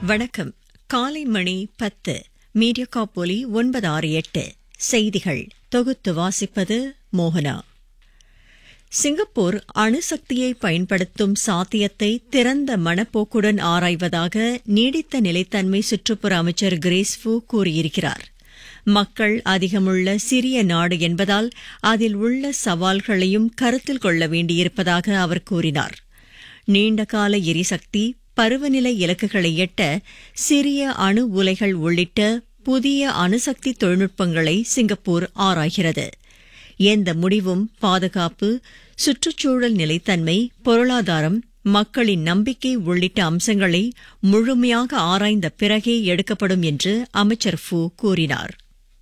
வணக்கம் காலை மணி பத்து மீடியா ஒலி ஒன்பது ஆறு எட்டு செய்திகள் தொகுத்து வாசிப்பது மோகனா சிங்கப்பூர் அணுசக்தியை பயன்படுத்தும் சாத்தியத்தை திறந்த மனப்போக்குடன் ஆராய்வதாக நீடித்த நிலைத்தன்மை சுற்றுப்புற அமைச்சர் கிரேஸ் ஃபூ கூறியிருக்கிறார் மக்கள் அதிகமுள்ள சிறிய நாடு என்பதால் அதில் உள்ள சவால்களையும் கருத்தில் கொள்ள வேண்டியிருப்பதாக அவர் கூறினார் நீண்டகால எரிசக்தி பருவநிலை இலக்குகளை எட்ட சிறிய அணு உலைகள் உள்ளிட்ட புதிய அணுசக்தி தொழில்நுட்பங்களை சிங்கப்பூர் ஆராய்கிறது எந்த முடிவும் பாதுகாப்பு சுற்றுச்சூழல் நிலைத்தன்மை பொருளாதாரம் மக்களின் நம்பிக்கை உள்ளிட்ட அம்சங்களை முழுமையாக ஆராய்ந்த பிறகே எடுக்கப்படும் என்று அமைச்சர் ஃபூ கூறினார்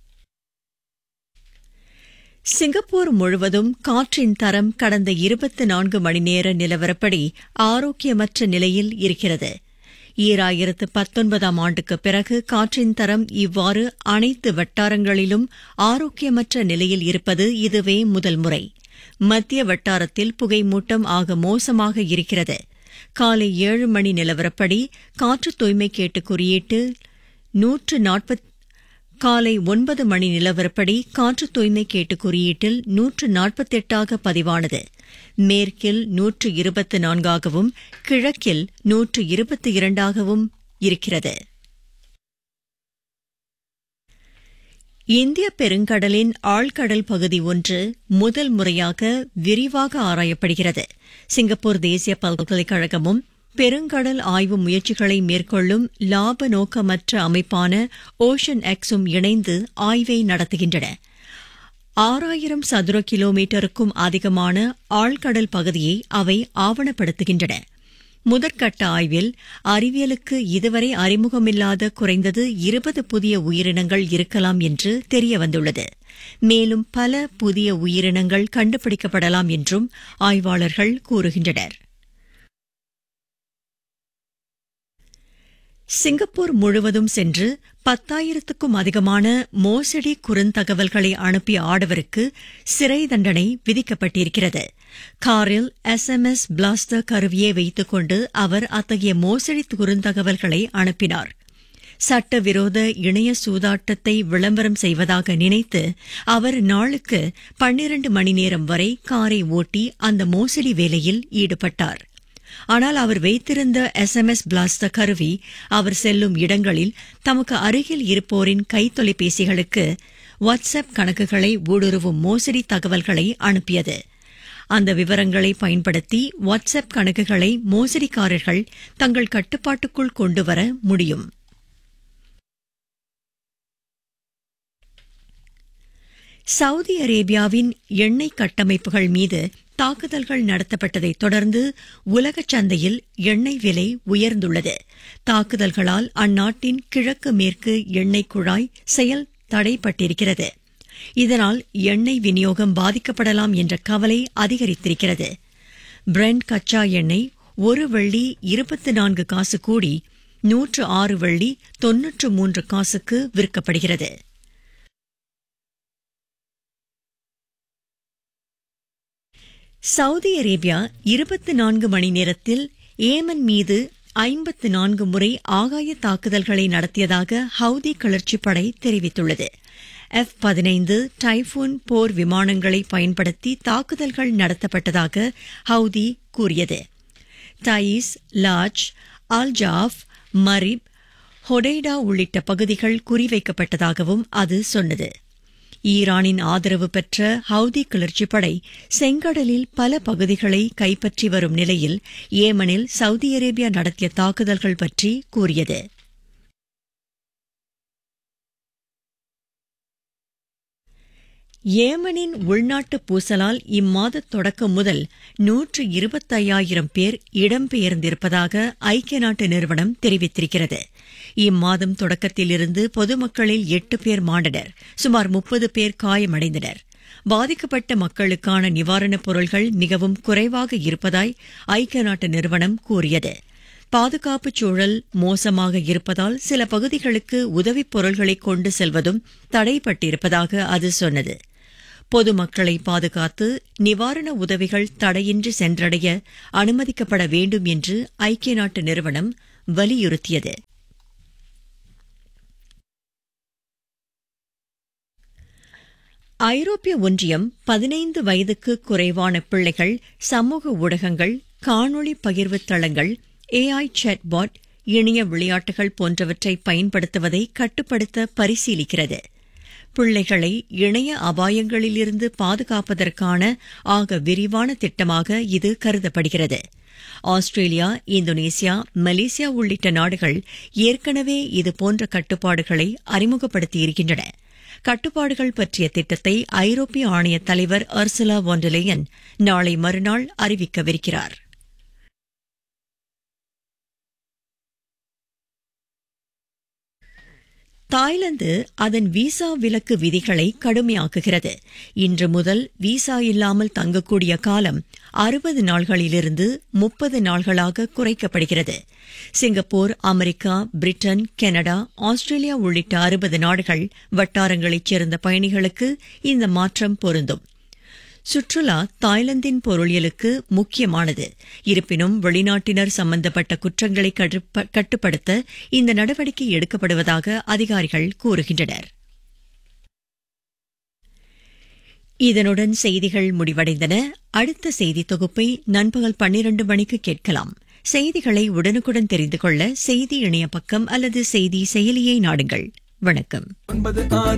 சிங்கப்பூர் முழுவதும் காற்றின் தரம் கடந்த இருபத்தி நான்கு மணி நேர நிலவரப்படி ஆரோக்கியமற்ற நிலையில் இருக்கிறது ஈராயிரத்து பத்தொன்பதாம் ஆண்டுக்கு பிறகு காற்றின் தரம் இவ்வாறு அனைத்து வட்டாரங்களிலும் ஆரோக்கியமற்ற நிலையில் இருப்பது இதுவே முதல் முறை மத்திய வட்டாரத்தில் புகைமூட்டம் ஆக மோசமாக இருக்கிறது காலை ஏழு மணி நிலவரப்படி காற்று தூய்மை கேட்டு குறியீட்டு நூற்று நாற்பத்தி காலை ஒன்பது மணி நிலவரப்படி காற்று தூய்மை கேட்டு குறியீட்டில் நூற்று நாற்பத்தெட்டாக பதிவானது மேற்கில் நூற்று இருபத்தி நான்காகவும் கிழக்கில் நூற்று இருபத்தி இரண்டாகவும் இருக்கிறது இந்திய பெருங்கடலின் ஆழ்கடல் பகுதி ஒன்று முதல் முறையாக விரிவாக ஆராயப்படுகிறது சிங்கப்பூர் தேசிய பல்கலைக்கழகமும் பெருங்கடல் ஆய்வு முயற்சிகளை மேற்கொள்ளும் லாப நோக்கமற்ற அமைப்பான ஓஷன் எக்ஸும் இணைந்து ஆய்வை நடத்துகின்றன ஆறாயிரம் சதுர கிலோமீட்டருக்கும் அதிகமான ஆழ்கடல் பகுதியை அவை ஆவணப்படுத்துகின்றன முதற்கட்ட ஆய்வில் அறிவியலுக்கு இதுவரை அறிமுகமில்லாத குறைந்தது இருபது புதிய உயிரினங்கள் இருக்கலாம் என்று தெரியவந்துள்ளது மேலும் பல புதிய உயிரினங்கள் கண்டுபிடிக்கப்படலாம் என்றும் ஆய்வாளர்கள் கூறுகின்றனர் சிங்கப்பூர் முழுவதும் சென்று பத்தாயிரத்துக்கும் அதிகமான மோசடி குறுந்தகவல்களை அனுப்பிய ஆடவருக்கு சிறை தண்டனை விதிக்கப்பட்டிருக்கிறது காரில் எஸ்எம்எஸ் பிளாஸ்டர் கருவியை வைத்துக் கொண்டு அவர் அத்தகைய மோசடி குறுந்தகவல்களை அனுப்பினார் சட்டவிரோத இணைய சூதாட்டத்தை விளம்பரம் செய்வதாக நினைத்து அவர் நாளுக்கு பன்னிரண்டு மணி நேரம் வரை காரை ஓட்டி அந்த மோசடி வேலையில் ஈடுபட்டார் ஆனால் அவர் வைத்திருந்த எஸ்எம்எஸ் பிளாஸ்டர் கருவி அவர் செல்லும் இடங்களில் தமக்கு அருகில் இருப்போரின் கைத்தொலைபேசிகளுக்கு வாட்ஸ்அப் கணக்குகளை ஊடுருவும் மோசடி தகவல்களை அனுப்பியது அந்த விவரங்களை பயன்படுத்தி வாட்ஸ்அப் கணக்குகளை மோசடிக்காரர்கள் தங்கள் கட்டுப்பாட்டுக்குள் கொண்டுவர முடியும் சவுதி அரேபியாவின் எண்ணெய் கட்டமைப்புகள் மீது தாக்குதல்கள் நடத்தப்பட்டதைத் தொடர்ந்து உலக சந்தையில் எண்ணெய் விலை உயர்ந்துள்ளது தாக்குதல்களால் அந்நாட்டின் கிழக்கு மேற்கு எண்ணெய் குழாய் செயல் தடைப்பட்டிருக்கிறது இதனால் எண்ணெய் விநியோகம் பாதிக்கப்படலாம் என்ற கவலை அதிகரித்திருக்கிறது பிரெண்ட் கச்சா எண்ணெய் ஒரு வெள்ளி இருபத்தி நான்கு காசு கூடி நூற்று ஆறு வெள்ளி தொன்னூற்று மூன்று காசுக்கு விற்கப்படுகிறது சவுதி அரேபியா இருபத்தி நான்கு மணி நேரத்தில் ஏமன் மீது ஐம்பத்து நான்கு முறை ஆகாய தாக்குதல்களை நடத்தியதாக ஹவுதி கிளர்ச்சி படை தெரிவித்துள்ளது எஃப் பதினைந்து டைபூன் போர் விமானங்களை பயன்படுத்தி தாக்குதல்கள் நடத்தப்பட்டதாக ஹவுதி கூறியது Taiz Lahj Al Jawf Marib Hodeidah உள்ளிட்ட பகுதிகள் குறிவைக்கப்பட்டதாகவும் அது சொன்னது ஈரானின் ஆதரவு பெற்ற ஹவுதி கிளர்ச்சிப் படை செங்கடலில் பல பகுதிகளை கைப்பற்றி வரும் நிலையில் ஏமனில் சவுதி அரேபியா நடத்திய தாக்குதல்கள் பற்றி கூறியது ஏமனின் உள்நாட்டு பூசலால் இம்மாத தொடக்கம் முதல் நூற்று இருபத்தையாயிரம் பேர் இடம்பெயர்ந்திருப்பதாக ஐக்கிய நாட்டு நிறுவனம் தெரிவித்திருக்கிறது இம்மாதம் தொடக்கத்திலிருந்து பொதுமக்களில் எட்டு பேர் மாண்டனர் சுமார் முப்பது பேர் காயமடைந்தனர் பாதிக்கப்பட்ட மக்களுக்கான நிவாரணப் பொருள்கள் மிகவும் குறைவாக இருப்பதாய் ஐக்கிய நாட்டு நிறுவனம் கூறியது பாதுகாப்புச் சூழல் மோசமாக இருப்பதால் சில பகுதிகளுக்கு உதவிப் பொருள்களை கொண்டு செல்வதும் தடைப்பட்டிருப்பதாக அது சொன்னது பொதுமக்களை பாதுகாத்து நிவாரண உதவிகள் தடையின்றி சென்றடைய அனுமதிக்கப்பட வேண்டும் என்று ஐக்கிய நாட்டு நிறுவனம் வலியுறுத்தியது ஐரோப்பிய ஒன்றியம் பதினைந்து வயதுக்கு குறைவான பிள்ளைகள் சமூக ஊடகங்கள் காணொளி பகிர்வு தளங்கள் ஏஐ சாட்பாட் இணைய விளையாட்டுகள் போன்றவற்றை பயன்படுத்துவதை கட்டுப்படுத்த பரிசீலிக்கிறது பிள்ளைகளை இணைய அபாயங்களிலிருந்து பாதுகாப்பதற்கான ஆக விரிவான திட்டமாக இது கருதப்படுகிறது ஆஸ்திரேலியா இந்தோனேசியா மலேசியா உள்ளிட்ட நாடுகள் ஏற்கனவே இது போன்ற கட்டுப்பாடுகளை அறிமுகப்படுத்தியிருக்கின்றன கட்டுப்பாடுகள் பற்றிய திட்டத்தை ஐரோப்பிய ஆணைய தலைவர் அர்சுலா வாண்டலேயன் நாளை மறுநாள் அறிவிக்கவிருக்கிறார் தாய்லாந்து அதன் விசா விலக்கு விதிகளை கடுமையாக்குகிறது இன்று முதல் விசா இல்லாமல் தங்கக்கூடிய காலம் அறுபது நாள்களிலிருந்து முப்பது நாள்களாக குறைக்கப்படுகிறது Singapore America Britain Canada Australia உள்ளிட்ட அறுபது நாடுகள் வட்டாரங்களைச் சேர்ந்த பயணிகளுக்கு இந்த மாற்றம் பொருந்தும் சுற்றுலா தாய்லாந்தின் பொருளியலுக்கு முக்கியமானது இருப்பினும் வெளிநாட்டினர் சம்பந்தப்பட்ட குற்றங்களை கட்டுப்படுத்த இந்த நடவடிக்கை எடுக்கப்படுவதாக அதிகாரிகள் கூறுகின்றனர் இதனுடன் செய்திகள் முடிவடைந்தன அடுத்த செய்தி தொகுப்பை நண்பகல் பன்னிரண்டு மணிக்கு கேட்கலாம் செய்திகளை உடனுக்குடன் தெரிந்து கொள்ள செய்தி இணைய பக்கம் அல்லது செய்தி செயலியை நாடுங்கள் வணக்கம் ஒன்பது ஆறு